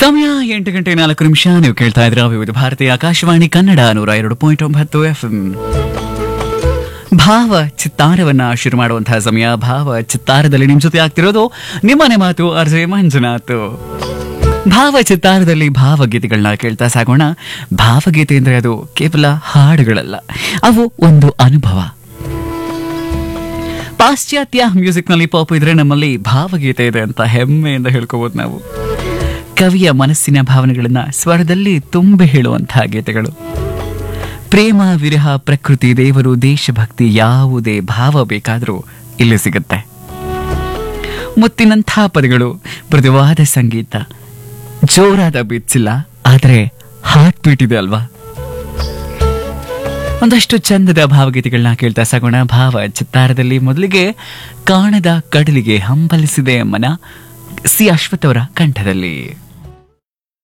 ಸಮಯ ಎಂಟು ಗಂಟೆ ನಾಲ್ಕು ನಿಮಿಷ ನೀವು ಕೇಳ್ತಾ ಇದ್ರ ವಿವಿಧ ಭಾರತೀಯ ಆಕಾಶವಾಣಿ ಕನ್ನಡ ನೂರ ಎರಡು ಪಾಯಿಂಟ್ ಒಂಬತ್ತು ಎಫ್ ಭಾವ ಚಿತ್ತಾರವನ್ನ ಶುರು ಮಾಡುವಂತಹ ಸಮಯ ಭಾವ ಚಿತ್ತಾರದಲ್ಲಿ ನಿಮ್ ಜೊತೆ ಆಗ್ತಿರೋದು ನಿಮ್ಮನೆ ಮಾತು ಅರ್ಜೆ ಮಂಜುನಾಥ್ ಭಾವ ಚಿತ್ತಾರದಲ್ಲಿ ಭಾವಗೀತೆಗಳನ್ನ ಕೇಳ್ತಾ ಸಾಗೋಣ ಭಾವಗೀತೆ ಅಂದ್ರೆ ಅದು ಕೇವಲ ಹಾಡುಗಳಲ್ಲ ಅವು ಒಂದು ಅನುಭವ ಪಾಶ್ಚಾತ್ಯ ಮ್ಯೂಸಿಕ್ನಲ್ಲಿ ಪಾಪ್ ಇದ್ರೆ ನಮ್ಮಲ್ಲಿ ಭಾವಗೀತೆ ಇದೆ ಅಂತ ಹೆಮ್ಮೆಯಿಂದ ಹೇಳ್ಕೋಬಹುದು ನಾವು ಕವಿಯ ಮನಸ್ಸಿನ ಭಾವನೆಗಳನ್ನ ಸ್ವರದಲ್ಲಿ ತುಂಬಿ ಹೇಳುವಂತಹ ಗೀತೆಗಳು ಪ್ರೇಮ ವಿರಹ ಪ್ರಕೃತಿ ದೇವರು ದೇಶಭಕ್ತಿ ಯಾವುದೇ ಭಾವ ಬೇಕಾದರೂ ಇಲ್ಲಿ ಸಿಗುತ್ತೆ ಮುತ್ತಿನಂಥ ಪದಗಳು ಮೃದುವಾದ ಸಂಗೀತ ಜೋರಾದ ಬಿಚ್ಚಿಲ್ಲ ಆದರೆ ಹಾರ್ಟ್ ಬೀಟ್ ಇದೆ ಅಲ್ವಾ ಒಂದಷ್ಟು ಚಂದದ ಭಾವಗೀತೆಗಳನ್ನ ಕೇಳ್ತಾ ಸಾಗೋಣ ಭಾವ ಚಿತ್ತಾರದಲ್ಲಿ ಮೊದಲಿಗೆ ಕಾಣದ ಕಡಲಿಗೆ ಹಂಬಲಿಸಿದೆ ಮನ ಸಿ ಅಶ್ವಥ್ ಅವರ ಕಂಠದಲ್ಲಿ